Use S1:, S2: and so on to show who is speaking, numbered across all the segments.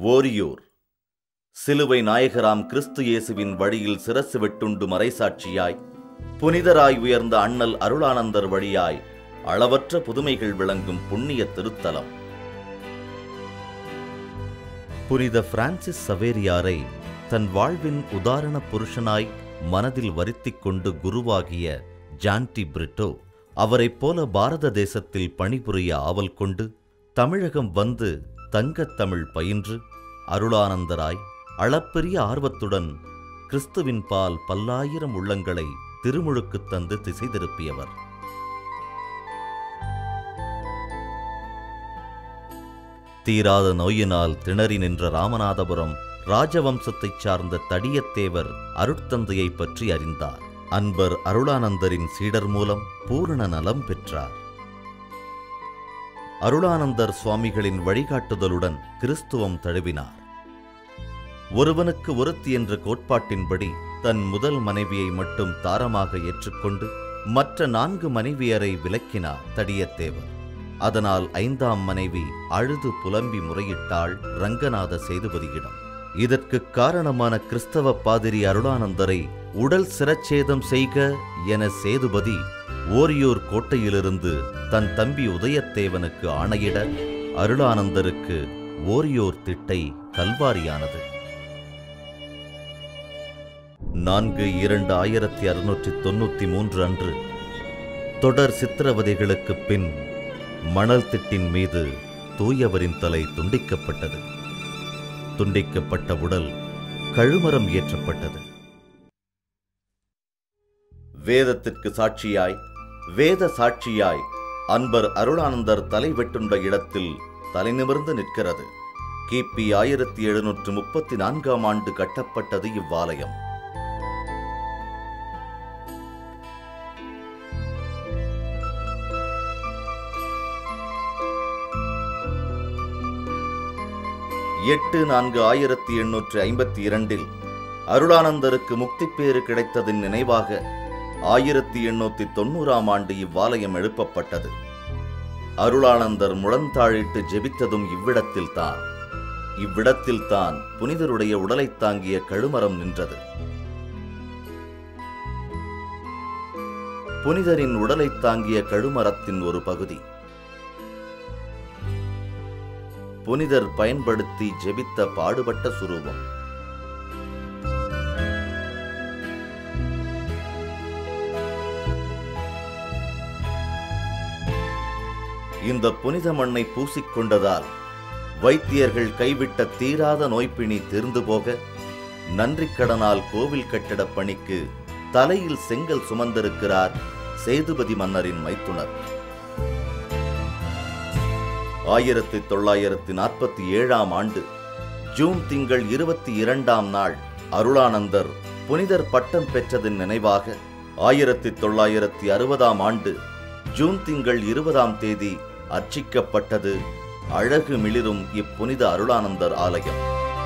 S1: ஓரியூர் சிலுவை நாயகராம் கிறிஸ்து இயேசுவின் வழியில் சிரசு வெட்டுண்டு மறைசாட்சியாய் புனிதராய் உயர்ந்த அண்ணல் அருளானந்தர் வழியாய் அளவற்ற புதுமைகள் விளங்கும் புண்ணிய திருத்தலம் புனித பிரான்சிஸ் சவேரியாரை தன் வாழ்வின் உதாரண புருஷனாய் மனதில் வருத்திக் கொண்டு குருவாகிய ஜான்டி பிரிட்டோ அவரைப் போல பாரத தேசத்தில் பணிபுரிய ஆவல் கொண்டு தமிழகம் வந்து தங்கத் தமிழ் பயின்று அருளானந்தராய் அளப்பெரிய ஆர்வத்துடன் கிறிஸ்துவின் பால் பல்லாயிரம் உள்ளங்களை திருமுழுக்குத் தந்து திசை திருப்பியவர் தீராத நோயினால் திணறி நின்ற ராமநாதபுரம் ராஜவம்சத்தைச் சார்ந்த தடியத்தேவர் அருட்தந்தையைப் பற்றி அறிந்தார் அன்பர் அருளானந்தரின் சீடர் மூலம் பூரண நலம் பெற்றார் அருளானந்தர் சுவாமிகளின் வழிகாட்டுதலுடன் கிறிஸ்துவம் தழுவினார் ஒருவனுக்கு ஒருத்தி என்ற கோட்பாட்டின்படி தன் முதல் மனைவியை மட்டும் தாரமாக ஏற்றுக்கொண்டு மற்ற நான்கு மனைவியரை விலக்கினார் தடியத்தேவர் அதனால் ஐந்தாம் மனைவி அழுது புலம்பி முறையிட்டாள் ரங்கநாத சேதுபதியிடம் இதற்குக் காரணமான கிறிஸ்தவ பாதிரி அருளானந்தரை உடல் சிரச்சேதம் செய்க என சேதுபதி ஓரியூர் கோட்டையிலிருந்து தன் தம்பி உதயத்தேவனுக்கு ஆணையிட அருளானந்தருக்கு ஓரியூர் திட்டை கல்வாரியானது நான்கு இரண்டு ஆயிரத்தி அறுநூற்றி தொண்ணூற்றி மூன்று அன்று தொடர் சித்திரவதைகளுக்குப் பின் மணல் திட்டின் மீது தூயவரின் தலை துண்டிக்கப்பட்டது துண்டிக்கப்பட்ட உடல் கழுமரம் ஏற்றப்பட்டது வேதத்திற்கு சாட்சியாய் வேத சாட்சியாய் அன்பர் அருளானந்தர் தலை வெட்டுண்ட இடத்தில் தலைநிமிர்ந்து நிற்கிறது கிபி ஆயிரத்தி எழுநூற்று முப்பத்தி நான்காம் ஆண்டு கட்டப்பட்டது இவ்வாலயம் எட்டு நான்கு ஆயிரத்தி எண்ணூற்று ஐம்பத்தி இரண்டில் அருளானந்தருக்கு முக்திப்பேறு கிடைத்ததின் நினைவாக ஆயிரத்தி எண்ணூத்தி தொண்ணூறாம் ஆண்டு இவ்வாலயம் எழுப்பப்பட்டது அருளானந்தர் முழந்தாழிட்டு ஜெபித்ததும் இவ்விடத்தில்தான் இவ்விடத்தில்தான் புனிதருடைய உடலைத் தாங்கிய கழுமரம் நின்றது புனிதரின் உடலைத் தாங்கிய கழுமரத்தின் ஒரு பகுதி புனிதர் பயன்படுத்தி ஜெபித்த பாடுபட்ட சுரூபம் இந்த புனித மண்ணை பூசிக்கொண்டதால் வைத்தியர்கள் கைவிட்ட தீராத நோய்ப்பிணி தீர்ந்து போக நன்றிக்கடனால் கோவில் கட்டிடப் பணிக்கு தலையில் செங்கல் சுமந்திருக்கிறார் சேதுபதி மன்னரின் மைத்துனர் ஆயிரத்தி தொள்ளாயிரத்தி நாற்பத்தி ஏழாம் ஆண்டு ஜூன் திங்கள் இருபத்தி இரண்டாம் நாள் அருளானந்தர் புனிதர் பட்டம் பெற்றதன் நினைவாக ஆயிரத்தி தொள்ளாயிரத்தி அறுபதாம் ஆண்டு ஜூன் திங்கள் இருபதாம் தேதி அர்ச்சிக்கப்பட்டது அழகு மிளிரும் இப்புனித அருளானந்தர் ஆலயம்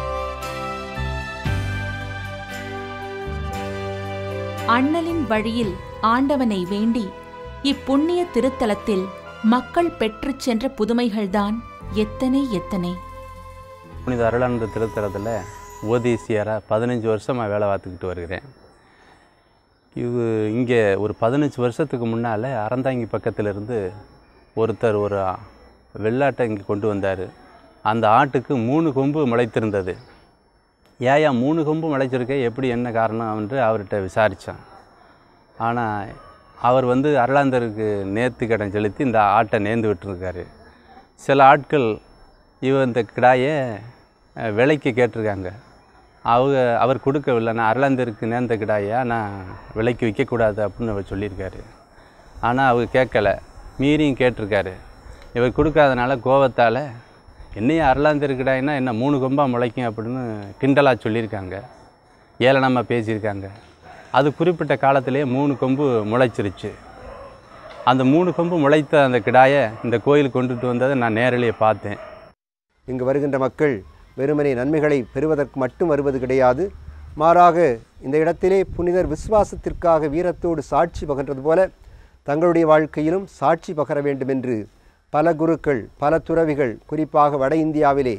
S2: அண்ணலின் வழியில் ஆண்டவனை வேண்டி இப்புண்ணிய திருத்தலத்தில் மக்கள் பெற்றுச் சென்ற புதுமைகள்தான் எத்தனை எத்தனை
S3: புனித அருளானந்த திருத்தலத்தில் ஓதேசியராக பதினஞ்சு வருஷமாக வேலை பார்த்துக்கிட்டு வருகிறேன் இது இங்கே ஒரு பதினஞ்சு வருஷத்துக்கு முன்னால் அறந்தாங்கி பக்கத்துல இருந்து ஒருத்தர் ஒரு வெள்ளாட்டை இங்கே கொண்டு வந்தார் அந்த ஆட்டுக்கு மூணு கொம்பு முளைத்திருந்தது ஏயா மூணு கொம்பு முளைச்சிருக்க எப்படி என்ன காரணம் என்று அவர்கிட்ட விசாரித்தான் ஆனால் அவர் வந்து அருளாந்தருக்கு நேர்த்தி கடன் செலுத்தி இந்த ஆட்டை நேர்ந்து விட்டுருக்காரு சில ஆட்கள் இவ இந்த கிடாயை அஹ், விலைக்கு கேட்டிருக்காங்க அவங்க அவர் கொடுக்கவில்லை நான் அருளாந்தருக்கு நேர்ந்த கிடாயா நான் விலைக்கு விற்கக்கூடாது அப்படின்னு அவர் சொல்லியிருக்காரு ஆனால் அவர் கேட்கல மீறியும் கேட்டிருக்காரு இவர் கொடுக்காதனால கோவத்தால் என்னையும் அருளாந்தர் கிடாய்னா என்ன மூணு கொம்பா முளைக்கும் அப்படின்னு கிண்டலாக சொல்லியிருக்காங்க ஏளனமாக பேசியிருக்காங்க அது குறிப்பிட்ட காலத்திலேயே மூணு கொம்பு முளைச்சிருச்சு அந்த மூணு கொம்பு முளைத்த அந்த கிடாயை இந்த கோயில் கொண்டுட்டு வந்ததை நான் நேரிலேயே பார்த்தேன்
S4: இங்கு வருகின்ற மக்கள் வெறுமனே நன்மைகளை பெறுவதற்கு மட்டும் வருவது கிடையாது மாறாக இந்த இடத்திலே புனிதர் விசுவாசத்திற்காக வீரத்தோடு சாட்சி பகன்றது போல தங்களுடைய வாழ்க்கையிலும் சாட்சி பகர வேண்டும் என்று பல குருக்கள் பல துறவிகள் குறிப்பாக வட இந்தியாவிலே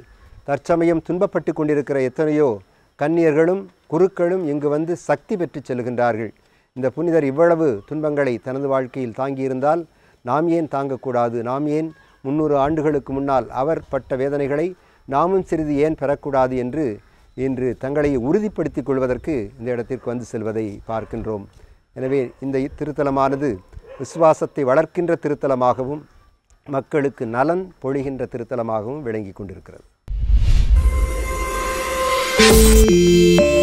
S4: தற்சமயம் துன்பப்பட்டு கொண்டிருக்கிற எத்தனையோ கன்னியர்களும் குருக்களும் இங்கு வந்து சக்தி பெற்று செல்கின்றார்கள் இந்த புனிதர் இவ்வளவு துன்பங்களை தனது வாழ்க்கையில் தாங்கியிருந்தால் நாம் ஏன் தாங்கக்கூடாது நாம் ஏன் முன்னூறு ஆண்டுகளுக்கு முன்னால் அவர் பட்ட வேதனைகளை நாமும் சிறிது ஏன் பெறக்கூடாது என்று இன்று தங்களை உறுதிப்படுத்திக் கொள்வதற்கு இந்த இடத்திற்கு வந்து செல்வதை பார்க்கின்றோம் எனவே இந்த திருத்தலமானது விசுவாசத்தை வளர்க்கின்ற திருத்தலமாகவும் மக்களுக்கு நலன் பொழிகின்ற திருத்தலமாகவும் விளங்கி கொண்டிருக்கிறது